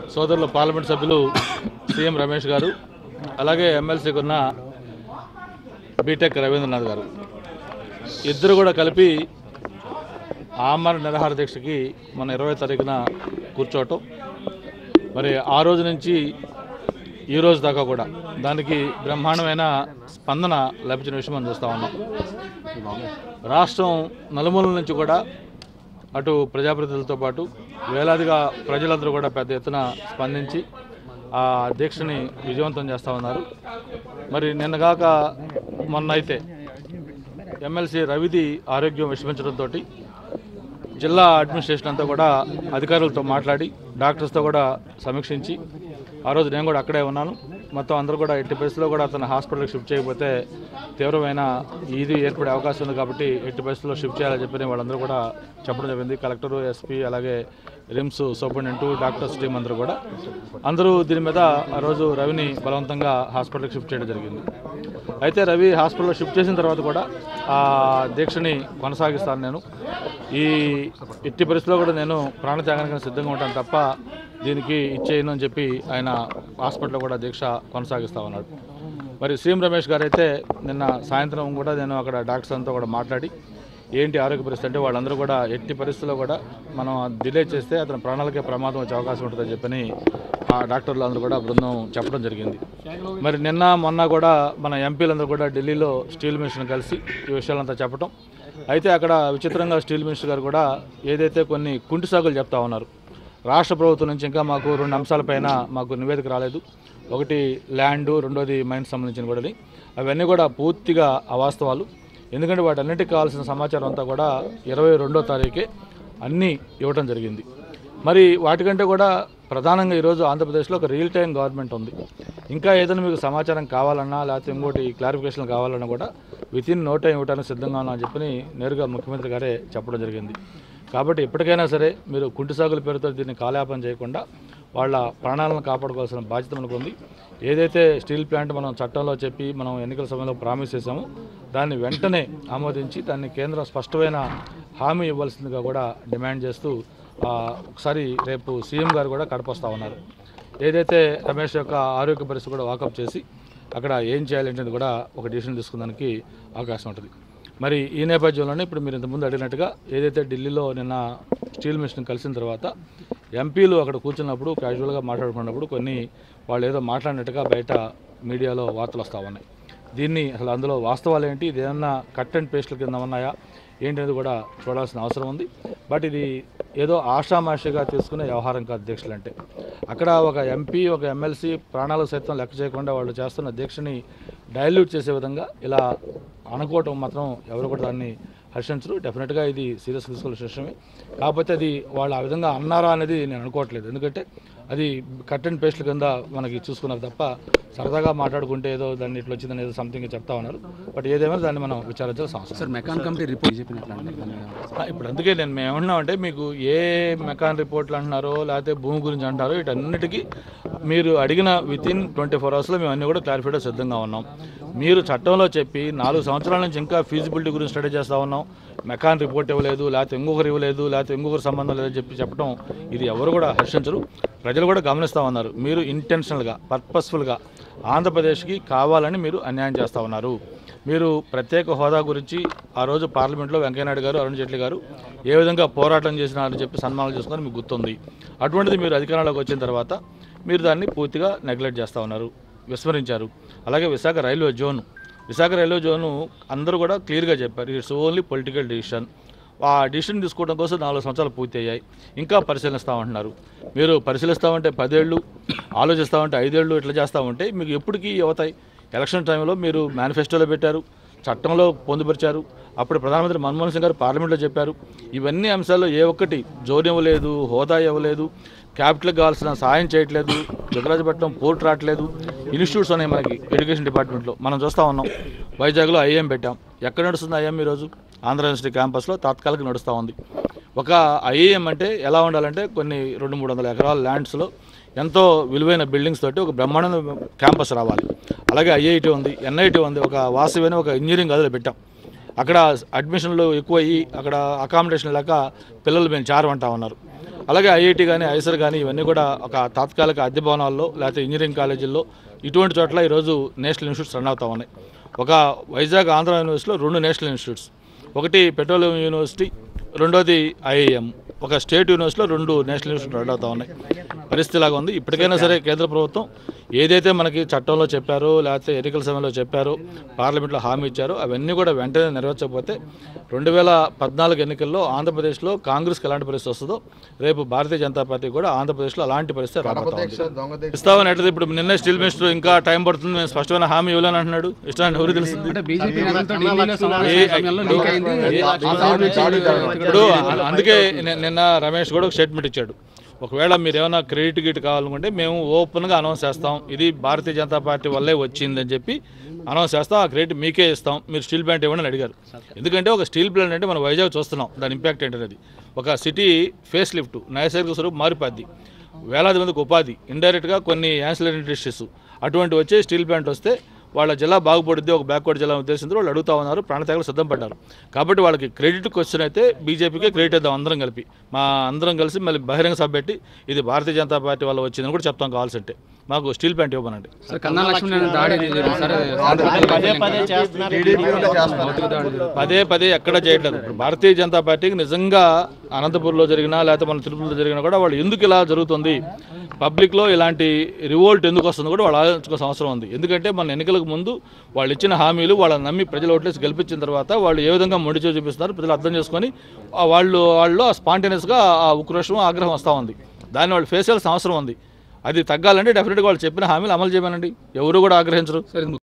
సోదరులు పార్లమెంట్ సభ్యులు సీఎం రమేష్ గారు అలాగే ఎమ్మెల్సీకి ఉన్న బీటెక్ రవీంద్రనాథ్ గారు ఇద్దరు కూడా కలిపి ఆమరణ నిరాహార దీక్షకి మన ఇరవై తారీఖున కూర్చోవటం మరి ఆ రోజు నుంచి ఈ రోజు దాకా కూడా దానికి బ్రహ్మాండమైన స్పందన లభించిన విషయం మనం చూస్తూ ఉన్నాం రాష్ట్రం నలుమూలల నుంచి కూడా అటు ప్రజాప్రతినిధులతో పాటు వేలాదిగా ప్రజలందరూ కూడా పెద్ద ఎత్తున స్పందించి ఆ దీక్షని విజయవంతం చేస్తూ ఉన్నారు మరి నిన్నగాక మొన్న అయితే ఎమ్మెల్సీ రవిది ఆరోగ్యం విషమించడంతో జిల్లా అడ్మినిస్ట్రేషన్ అంతా కూడా అధికారులతో మాట్లాడి డాక్టర్స్తో కూడా సమీక్షించి ఆ రోజు నేను కూడా అక్కడే ఉన్నాను మొత్తం అందరూ కూడా ఎట్టి పరిస్థితుల్లో కూడా అతను హాస్పిటల్కి షిఫ్ట్ చేయకపోతే తీవ్రమైన ఇది ఏర్పడే అవకాశం ఉంది కాబట్టి ఎట్టి పరిస్థితుల్లో షిఫ్ట్ చేయాలని చెప్పి వాళ్ళందరూ కూడా చెప్పడం జరిగింది కలెక్టర్ ఎస్పీ అలాగే రిమ్స్ సూపరింటెండెంట్ డాక్టర్స్ టీం అందరూ కూడా అందరూ దీని మీద ఆ రోజు రవిని బలవంతంగా హాస్పిటల్కి షిఫ్ట్ చేయడం జరిగింది అయితే రవి హాస్పిటల్లో షిఫ్ట్ చేసిన తర్వాత కూడా ఆ దీక్షని కొనసాగిస్తాను నేను ఈ ఎట్టి పరిస్థితిలో కూడా నేను ప్రాణత్యాగానికి సిద్ధంగా ఉంటాను తప్ప దీనికి ఇచ్చేయను అని చెప్పి ఆయన హాస్పిటల్లో కూడా దీక్ష కొనసాగిస్తా ఉన్నాడు మరి సీఎం రమేష్ గారు అయితే నిన్న సాయంత్రం కూడా నేను అక్కడ డాక్టర్స్ అంతా కూడా మాట్లాడి ఏంటి ఆరోగ్య పరిస్థితి అంటే వాళ్ళందరూ కూడా ఎట్టి పరిస్థితుల్లో కూడా మనం డిలే చేస్తే అతని ప్రాణాలకే ప్రమాదం వచ్చే అవకాశం ఉంటుందని చెప్పని ఆ డాక్టర్లు అందరూ కూడా బృందం చెప్పడం జరిగింది మరి నిన్న మొన్న కూడా మన ఎంపీలందరూ కూడా ఢిల్లీలో స్టీల్ మినిస్టర్ని కలిసి ఈ విషయాలంతా చెప్పడం అయితే అక్కడ విచిత్రంగా స్టీల్ మినిస్టర్ గారు కూడా ఏదైతే కొన్ని కుంటి సాగులు చెప్తా ఉన్నారు రాష్ట్ర ప్రభుత్వం నుంచి ఇంకా మాకు రెండు అంశాలపైన మాకు నివేదిక రాలేదు ఒకటి ల్యాండ్ రెండోది మైన్స్ సంబంధించిన కూడా అవన్నీ కూడా పూర్తిగా అవాస్తవాలు ఎందుకంటే వాటన్నిటికి కావాల్సిన సమాచారం అంతా కూడా ఇరవై రెండో తారీఖే అన్నీ ఇవ్వటం జరిగింది మరి వాటికంటే కూడా ప్రధానంగా ఈరోజు ఆంధ్రప్రదేశ్లో ఒక రియల్ టైం గవర్నమెంట్ ఉంది ఇంకా ఏదైనా మీకు సమాచారం కావాలన్నా లేకపోతే ఇంకోటి క్లారిఫికేషన్ కావాలన్నా కూడా విత్ ఇన్ నో టైం ఇవ్వడానికి సిద్ధంగా ఉన్నా అని చెప్పి నేరుగా ముఖ్యమంత్రి గారే చెప్పడం జరిగింది కాబట్టి ఎప్పటికైనా సరే మీరు కుంటి సాగుల పేరుతో దీన్ని కాలయాపన చేయకుండా వాళ్ళ ప్రాణాలను కాపాడుకోవాల్సిన బాధ్యత మనకు ఉంది ఏదైతే స్టీల్ ప్లాంట్ మనం చట్టంలో చెప్పి మనం ఎన్నికల సమయంలో ప్రామిస్ చేశామో దాన్ని వెంటనే ఆమోదించి దాన్ని కేంద్రం స్పష్టమైన హామీ ఇవ్వాల్సిందిగా కూడా డిమాండ్ చేస్తూ ఆ, ఒకసారి రేపు సీఎం గారు కూడా కడప వస్తూ ఉన్నారు ఏదైతే రమేష్ యొక్క ఆరోగ్య పరిస్థితి కూడా వాకప్ చేసి అక్కడ ఏం చేయాలంటే కూడా ఒక డిసిషన్ తీసుకున్నానికి అవకాశం ఉంటుంది మరి ఈ నేపథ్యంలోనే ఇప్పుడు మీరు ఇంతకుముందు అడిగినట్టుగా ఏదైతే ఢిల్లీలో నిన్న స్టీల్ మిషన్ కలిసిన తర్వాత ఎంపీలు అక్కడ కూర్చున్నప్పుడు క్యాజువల్గా మాట్లాడుకున్నప్పుడు కొన్ని వాళ్ళు ఏదో మాట్లాడినట్టుగా బయట మీడియాలో వార్తలు వస్తూ ఉన్నాయి దీన్ని అసలు అందులో వాస్తవాలు ఏంటి ఇది ఏమన్నా కట్ అండ్ పేస్ట్ల కింద ఉన్నాయా ఏంటనేది కూడా చూడాల్సిన అవసరం ఉంది బట్ ఇది ఏదో ఆషామాషిగా తీసుకునే వ్యవహారం కాదు దీక్షలు అంటే అక్కడ ఒక ఎంపీ ఒక ఎమ్మెల్సీ ప్రాణాలు సైతం లెక్క చేయకుండా వాళ్ళు చేస్తున్న దీక్షని డైల్యూట్ చేసే విధంగా ఇలా అనుకోవటం మాత్రం ఎవరు కూడా దాన్ని హర్షించరు డెఫినెట్గా ఇది సీరియస్ తీసుకోవాల్సిన విషయమే కాకపోతే అది వాళ్ళు ఆ విధంగా అన్నారా అనేది నేను అనుకోవట్లేదు ఎందుకంటే అది కట్ అండ్ పేస్ట్ల కింద మనకి చూసుకున్నారు తప్ప సరదాగా మాట్లాడుకుంటే ఏదో దాన్ని ఇట్లా వచ్చిందని ఏదో సంథింగ్ చెప్తా ఉన్నారు బట్ ఏదేమైనా దాన్ని మనం విచారించాల్సిన అవసరం సార్ మెకాన్ కమిటీ రిపోర్ట్ చెప్పినట్లు ఆ, ఇప్పుడు అందుకే నేను మేము ఏమన్నామంటే మీకు ఏ మెకాన్ రిపోర్ట్లు అంటున్నారో లేకపోతే భూమి గురించి అంటారో వీటన్నిటికీ మీరు అడిగిన విత్ ఇన్ ట్వంటీ ఫోర్ అవర్స్లో మేము అన్నీ కూడా క్లారిఫైడ్ సిద్ధంగా ఉన్నాం మీరు చట్టంలో చెప్పి నాలుగు సంవత్సరాల నుంచి ఇంకా ఫీజిబిలిటీ గురించి స్టడీ చేస్తూ ఉన్నాం మెకాన్ రిపోర్ట్ ఇవ్వలేదు లేకపోతే ఇంకొకరు ఇవ్వలేదు లేకపోతే ఇంకొకరు సంబంధం లేదని చెప్పి చెప్పడం ఇది ఎవరు కూడా హర్షించరు ప్రజలు కూడా గమనిస్తూ ఉన్నారు మీరు ఇంటెన్షనల్గా పర్పస్ఫుల్గా ఆంధ్రప్రదేశ్కి కావాలని మీరు అన్యాయం చేస్తూ ఉన్నారు మీరు ప్రత్యేక హోదా గురించి ఆ రోజు పార్లమెంట్లో వెంకయ్యనాయుడు గారు అరుణ్ జైట్లీ గారు ఏ విధంగా పోరాటం చేసినారని చెప్పి సన్మానాలు చేసుకొని మీకు గుర్తుంది అటువంటిది మీరు అధికారంలోకి వచ్చిన తర్వాత మీరు దాన్ని పూర్తిగా నెగ్లెక్ట్ చేస్తూ ఉన్నారు విస్మరించారు అలాగే Visakha railway zone Visakha railway zone అందరూ కూడా క్లియర్గా చెప్పారు ఇట్స్ ఓన్లీ పొలిటికల్ డిసిషన్ ఆ డిసిషన్ తీసుకోవడం కోసం నాలుగు సంవత్సరాలు పూర్తి అయ్యాయి ఇంకా పరిశీలిస్తామంటున్నారు మీరు పరిశీలిస్తామంటే పదేళ్ళు ఆలోచిస్తామంటే ఐదేళ్ళు ఇట్లా చేస్తామంటే మీకు ఎప్పటికీ అవుతాయి ఎలక్షన్ టైంలో మీరు మేనిఫెస్టోలో పెట్టారు చట్టంలో పొందుపరిచారు అప్పుడు ప్రధానమంత్రి మన్మోహన్ సింగ్ గారు పార్లమెంట్లో చెప్పారు ఇవన్నీ అంశాల్లో ఏ ఒక్కటి జోన్ ఇవ్వలేదు హోదా ఇవ్వలేదు క్యాపిటల్కి కావాల్సిన సాయం చేయట్లేదు దుగ్గరాజపట్నం పోర్ట్ రావట్లేదు ఇన్స్టిట్యూట్స్ ఉన్నాయి మనకి ఎడ్యుకేషన్ డిపార్ట్మెంట్లో మనం చూస్తూ ఉన్నాం వైజాగ్లో ఐఏఎం పెట్టాం ఎక్కడ నడుస్తుంది ఐఏఎం ఈరోజు ఆంధ్ర యూనివర్సిటీ క్యాంపస్లో తాత్కాలిక నడుస్తూ ఉంది ఒక ఐఏఎం అంటే ఎలా ఉండాలంటే కొన్ని రెండు మూడు వందల ఎకరాల ల్యాండ్స్లో ఎంతో విలువైన బిల్డింగ్స్ తోటి ఒక బ్రహ్మాండ క్యాంపస్ రావాలి అలాగే ఐఐటి ఉంది ఎన్ఐటి ఉంది ఒక వాసవి ఒక ఇంజనీరింగ్ గదిలో పెట్టాం అక్కడ అడ్మిషన్లు ఎక్కువ అయ్యి అక్కడ అకామిడేషన్ లేక పిల్లలు మేము చారమంటా ఉన్నారు అలాగే ఐఐటి కానీ ఐసర్ కానీ ఇవన్నీ కూడా ఒక తాత్కాలిక అద్దె భవనాల్లో లేకపోతే ఇంజనీరింగ్ కాలేజీల్లో ఇటువంటి చోట్ల ఈరోజు నేషనల్ ఇన్స్టిట్యూట్స్ రన్ అవుతా ఉన్నాయి ఒక వైజాగ్ ఆంధ్ర యూనివర్సిటీలో రెండు నేషనల్ ఇన్స్టిట్యూట్స్ ఒకటి పెట్రోలియం యూనివర్సిటీ రెండోది ఐఐఎం ఒక స్టేట్ యూనివర్సిటీలో రెండు నేషనల్ యూనివర్సిటీ రన్ అవుతా ఉన్నాయి పరిస్థితి ఇలాగా ఉంది ఇప్పటికైనా సరే కేంద్ర ప్రభుత్వం ఏదైతే మనకి చట్టంలో చెప్పారో లేకపోతే ఎన్నికల సమయంలో చెప్పారో పార్లమెంట్లో హామీ ఇచ్చారో అవన్నీ కూడా వెంటనే నెరవేర్చకపోతే రెండు వేల పద్నాలుగు ఎన్నికల్లో ఆంధ్రప్రదేశ్లో కాంగ్రెస్కి ఎలాంటి పరిస్థితి వస్తుందో రేపు భారతీయ జనతా పార్టీ కూడా ఆంధ్రప్రదేశ్లో అలాంటి పరిస్థితి రాబోతా ఉంది ఇస్తామని ఎట్లా ఇప్పుడు నిన్న స్టీల్ మినిస్టర్ ఇంకా టైం పడుతుంది మేము స్పష్టమైన హామీ ఇవ్వలేని అంటున్నాడు ఇష్టాన్ని ఎవరు తెలిసింది అంటే బీజేపీ నేతలతో ఢిల్లీలో సమావేశం ఏ- సమయంలో లీక్ అయింది ఏ- ఆ సమయం నుంచి ఇప్పుడు అ- అందుకే ని- నిన్న రమేష్ కూడా ఒక స్టేట్మెంట్ ఇచ్చాడు ఒకవేళ మీరు ఏమైనా క్రెడిట్ గిట్ కావాలనుకుంటే మేము ఓపెన్గా అనౌన్స్ చేస్తాం ఇది భారతీయ జనతా పార్టీ వల్లే వచ్చిందని చెప్పి అనౌన్స్ చేస్తాం ఆ క్రెడిట్ మీకే ఇస్తాం మీరు స్టీల్ ప్లాంట్ ఇవ్వండి అని అడిగారు ఎందుకంటే ఒక స్టీల్ ప్లాంట్ అంటే మనం వైజాగ్ చూస్తున్నాం దాని ఇంపాక్ట్ ఏంటనేది ఒక సిటీ ఫేస్ లిఫ్ట్ నైసర్గిక స్వరూపు మారిపోద్ది వేలాది మందికి ఉపాధి ఇండైరెక్ట్గా కొన్ని యాన్సిలరీ ఇండస్ట్రీస్ అటువంటి వచ్చే స్టీల్ ప్లాంట్ వస్తే వాళ్ళ జిల్లా బాగుపడుద్ది ఒక బ్యాక్వర్డ్ జిల్లా ఉద్దేశంతో వాళ్ళు అడుగుతా ఉన్నారు ప్రాణత్యాగలు సిద్ధం పడ్డారు కాబట్టి వాళ్ళకి క్రెడిట్ క్వశ్చన్ అయితే బీజేపీకే క్రెడిట్ ఇద్దాం అందరం కలిపి మా అందరం కలిసి మళ్ళీ బహిరంగ సభ పెట్టి ఇది భారతీయ జనతా పార్టీ వల్ల వచ్చిందని కూడా చెప్తాం కావాల్సింటే మాకు స్టీల్ ప్లాంట్ ఇవ్వమనండి సార్ కన్నా లక్ష్మణ్ దాడి జరిగింది సార్ పదే పదే చేస్తున్నారు భౌతిక దాడి జరిగింది. పదే పదే ఎక్కడ చేయట్లేదు ఇప్పుడు భారతీయ జనతా పార్టీకి నిజంగా అనంతపూర్లో జరిగినా లేకపోతే మన తిరుపతిలో జరిగినా కూడా వాళ్ళు ఎందుకు ఇలా జరుగుతుంది పబ్లిక్లో ఇలాంటి రివోల్ట్ ఎందుకు వస్తుంది కూడా వాళ్ళు ఆలోచించుకోవాల్సిన అవసరం ఉంది ఎందుకంటే మన ఎన్నికలకు ముందు వాళ్ళు ఇచ్చిన హామీలు వాళ్ళని నమ్మి ప్రజలు ఓట్లేసి గెలిపించిన తర్వాత వాళ్ళు ఏ విధంగా మొండి చేయి చూపిస్తున్నారు ప్రజలు అర్థం చేసుకొని ఆ వాళ్ళు వాళ్ళు స్పాంటేనియస్గా ఆ ఉక్రోషం ఆగ్రహం వస్తూ ఉంది దాన్ని వాళ్ళు ఫేస్ చేయాల్సిన అవసరం ఉంది అది తగ్గాలంటే డెఫినెట్గా వాళ్ళు చెప్పిన హామీలు అమలు చేయమనండి ఎవరు కూడా ఆగ్రహించరు సార్ ఇది